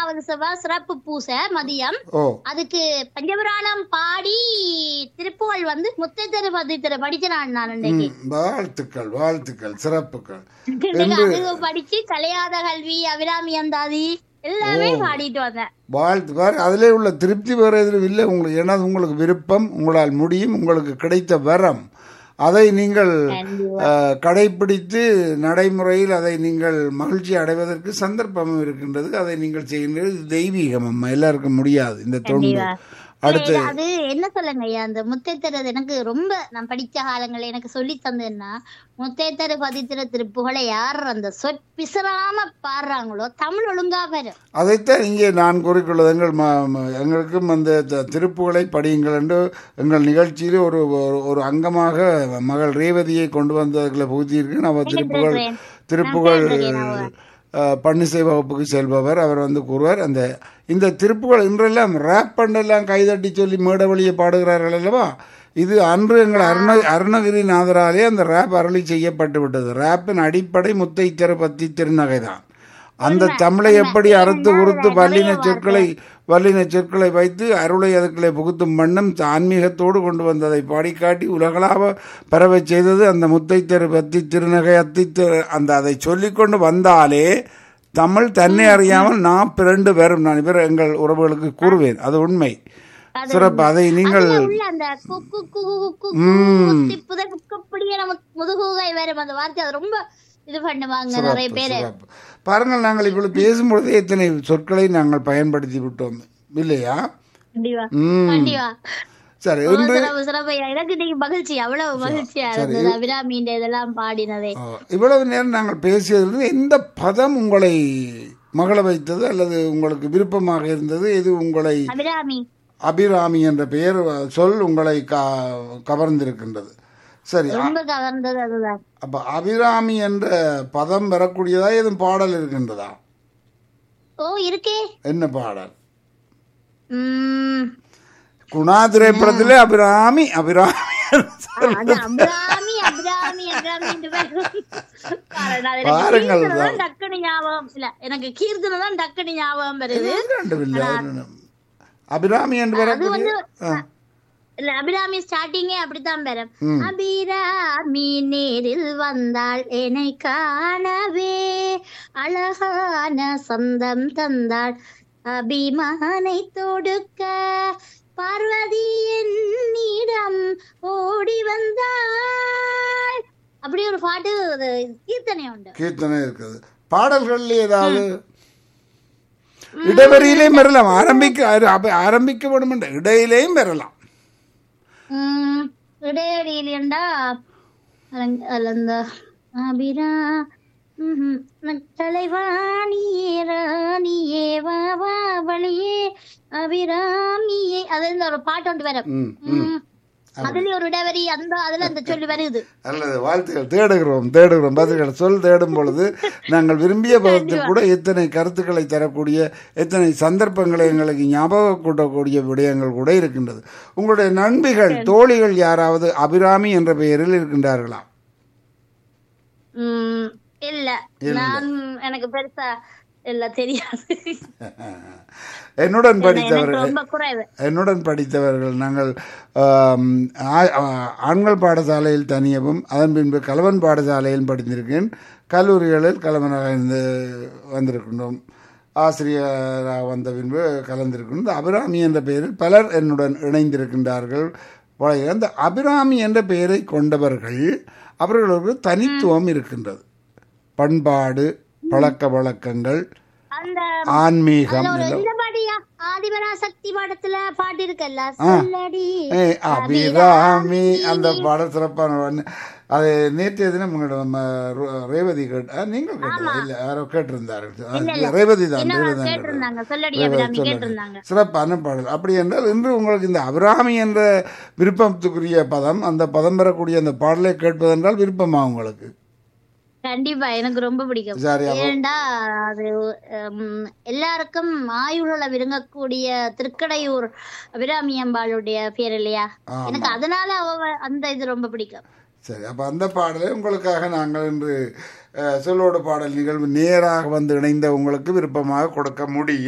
பதினேழாவது செவ்வாய் சிறப்பு பூசை மதியம் ஓ அதுக்கு பஞ்சபுராணம் பாடி திருப்புகழ் வந்து முத்தத்தரு பதித்தரு படிச்சேன் நான் இன்னைக்கு ம், வாழ்த்துக்கள் வாழ்த்துக்கள் சிறப்புகள் இன்னைக்கு அது படிச்சு கலையாத கல்வி அபிராமி அந்தாதி எல்லாமே பாடிட்டு வந்தேன் வாழ்த்து பாரு அதிலே உள்ள திருப்தி வேறு எதிலும் இல்லை உங்களுக்கு ஏன்னா அது உங்களுக்கு விருப்பம் உங்களால் முடியும் உங்களுக்கு கிடைத்த வரம் அதை நீங்கள் அஹ், கடைப்பிடித்து நடைமுறையில் அதை நீங்கள் மகிழ்ச்சி அடைவதற்கு சந்தர்ப்பமும் இருக்கின்றது அதை நீங்கள் செய்கின்றது இது தெய்வீகம் அம்மா எல்லாருக்கும் முடியாது இந்த தொண்டு அடுத்து ஏய், அது என்ன சொல்லுங்க ஐயா அந்த முத்தைத்தரது எனக்கு ரொம்ப நான் படிச்ச காலங்கள்ல எனக்கு சொல்லி தந்ததுன்னா முத்தைத்தரு பதித்திர திருப்புகளை யார் அந்த சொற் பிசராம பாடுறாங்களோ தமிழ் ஒழுங்கா வரும் அதைத்தான் இங்கே நான் கூறிக்கொள்வது எங்கள் ம- ம- எங்களுக்கும் அந்த த- திருப்புகளை படியுங்கள் என்று எங்கள் நிகழ்ச்சியில் ஒரு ஒரு- ஒரு அங்கமாக மகள் ரேவதியை கொண்டு வந்ததுல புகுத்தியிருக்கு நம்ம திருப்புகள் கேட்டிருக்கிறேன். திருப்புகள் நான் கேட்டிருக்கேன் அஹ், பன்னிசை வகுப்புக்கு செல்பவர் அவர் வந்து கூறுவார் அந்த இந்த திருப்புகள் இன்றெல்லாம் ரேப் பண்ணெல்லாம் கைதட்டி சொல்லி மேட வழியை பாடுகிறார்கள் அல்லவா இது அன்று எங்கள் அருண அருணகிரிநாதராலே அந்த ரேப் அருளி செய்யப்பட்டு விட்டது ரேப்பின் அடிப்படை முத்தைத்தரு பத்தி திருநகை தான் அந்த தமிழை எப்படி அறுத்து உறுத்து வல்லின சொற்களை வல்லின சொற்களை வைத்து அருளை அதுக்களை புகுத்தும் வண்ணம் ஆன்மீகத்தோடு கொண்டு வந்ததை பாடிக்காட்டி உலகளாவ பரவச் செய்தது அந்த முத்தைத்தரு பத்தி திருநகை அத்தி திரு- அந்த அதை சொல்லிக்கொண்டு வந்தாலே தமிழ் தன்னை அறியாமல் நான் பிறண்டு வரும் நான் இவர் எங்கள் உறவுகளுக்கு கூறுவேன் அது உண்மை சிறப்பு அதை நீங்கள் அதுல உள்ள அந்த குக்கு குகு குக்கு ம். திப்புத அப்படியே நமக்கு முதுகுகை வரும் அந்த வார்த்தை அது ரொம்ப இது பண்ணுவாங்க நிறைய பேரு சிறப்பு. பாருங்கள் நாங்கள் இப்பொழுது பேசும்பொழுதே எத்தனை சொற்களை நாங்கள் பயன்படுத்தி விட்டோம் இல்லையா கண்டிப்பா ம் கண்டிப்பா சரி ரொம்ப இன்று சிறப்பு சிறப்பு ஐயா. எனக்கு இன்னைக்கு மகிழ்ச்சி அவ்வளவு மகிழ்ச்சியா இருந்தது அபிராமியின் இதெல்லாம் பாடினதே ஆ, இவ்வளவு நேரம் நாங்கள் பேசியதிலிருந்து எந்த பதம் உங்களை மகள வைத்தது அல்லது உங்களுக்கு விருப்பமாக இருந்தது எது உங்களை அபிராமி அபிராமி என்ற பெயர் சொல் உங்களை க- கவர்ந்திருக்கின்றது சரி அ- ரொம்ப கவர்ந்தது அதுதான் அப்ப அபிராமி என்ற பதம் பெறக்கூடியதா எதுவும் பாடல் இருக்கின்றதா ஓ இருக்கே என்ன பாடல் உம் குணா திரைப்படத்திலே அபிராமி அபிராமி அது அபிராமி அபிராமி அபிராமி என்று வரும். பாருடா, அது எனக்கு பாருங்கள் கீர்த்தனை தான் டக்குனு ஞாபகம் இல்ல எனக்கு கீர்த்தனை தான் டக்குனு ஞாபகம் வருது கண்டுவில்லை அபிராமி என்று வரக்கூடிய ஆ. இல்ல அபிராமி ஸ்டார்டிங்கே அப்படித்தான் பெறும் அபிராமி நேரில் வந்தாள் என்னை காணவே அழகான சொந்தம் தந்தாள் அபிமானை தொடுக்க பார்வதி என்னிடம் ஓடி வந்தாள் அப்படி ஒரு பாட்டு ஒரு கீர்த்தனை உண்டு கீர்த்தனை இருக்குது பாடல்கள்ல ஏதாவது இடைவெளியிலையும் பெறலாம் ஆரம்பிக்க ஆர- அப்ப ஆரம்பிக்க வேண்டும் என்ற இடையிலையும் பெறலாம் உம் இடையடியிலண்டா அதுல இந்த அபிரா ம்ஹும். தலைவாணியே ராணியே வா வா வழியே அபிராமியே அது இந்த ஒரு பாட்டு ஒன்று வரும் ம், உம். அதுலயும் ஒரு இடைவெளி அந்த அதுல அந்த சொல்லி வருது அல்லது வாழ்த்துக்கள் தேடுகிறோம் தேடுகிறோம் பதில்கள் சொல் தேடும் பொழுது நாங்கள் விரும்பிய பதத்தில் கூட எத்தனை கருத்துக்களை தரக்கூடிய எத்தனை சந்தர்ப்பங்களை எங்களுக்கு ஞாபகம் கூட்டக்கூடிய விடயங்கள் கூட இருக்கின்றது உங்களுடைய நண்பிகள் தோழிகள் யாராவது அபிராமி என்ற பெயரில் இருக்கின்றார்களா உம் இல்ல நான் எனக்கு பெருசா இல்ல தெரியாது என்னுடன் எனக்கு படித்தவர்கள் ரொம்ப குறைவு என்னுடன் படித்தவர்கள் நாங்கள் ஆம், ஆ- ஆ- ஆண்கள் பாடசாலையில் தனியவும் அதன் பின்பு கலவன் பாடசாலையில் படித்திருக்கேன் கல்லூரிகளில் கலவனாக இருந்து வந்திருக்கின்றோம் ஆசிரியராக வந்த பின்பு கலந்திருக்கின்றோம் இந்த அபிராமி என்ற பெயரில் பலர் என்னுடன் இணைந்திருக்கின்றார்கள் பழைய அந்த அபிராமி என்ற பெயரை கொண்டவர்கள் அவர்களுக்கு தனித்துவம் இருக்கின்றது பண்பாடு பழக்க வழக்கங்கள் அந்த ஆன்மீகம் அதுல ஒரு எல்லாம் இந்த பாட்டியா ஆதிபராசக்தி பாடத்துல பாட்டு இருக்குல்ல சொல்லடி ஏய், அபிராமி அந்த பாடல் சிறப்பான பாடல். அது நேற்றைய தினம் உங்களோட நம்ம ரு- ரேவதி கேட்ட நீங்கள் கேட்டதா இல்ல யாரோ கேட்டிருந்தார்கள் அது ரேவதி தான் இன்னொரு ரேவதி தான் கேட்டிருந்தாங்க சொல்லடி ரேவதி அபிராமி சொல்லுங்க. கேட்டிருந்தாங்க சிறப்பான பாடல் அப்படி என்றால் இன்று உங்களுக்கு இந்த அபிராமி என்ற விருப்பத்துக்குரிய பதம் அந்த பதம் பெறக்கூடிய அந்த பாடலை கேட்பதென்றால் விருப்பமா உங்களுக்கு கண்டிப்பா எனக்கு ரொம்ப பிடிக்கும் சரி அப்போ ஏண்டா அது உம், எல்லாருக்கும் ஆயுள விருங்கக்கூடிய திருக்கடையூர் அபிராமி அம்பாளுடைய பேர் இல்லையா எனக்கு அதனால அவ அந்த இது ரொம்ப பிடிக்கும் சரி அப்போ அந்த பாடலை உங்களுக்காக நாங்கள் இன்று அஹ், சொல்லோடு பாடல் நிகழ்வு நேராக வந்து இணைந்த உங்களுக்கு விருப்பமாக கொடுக்க முடியும்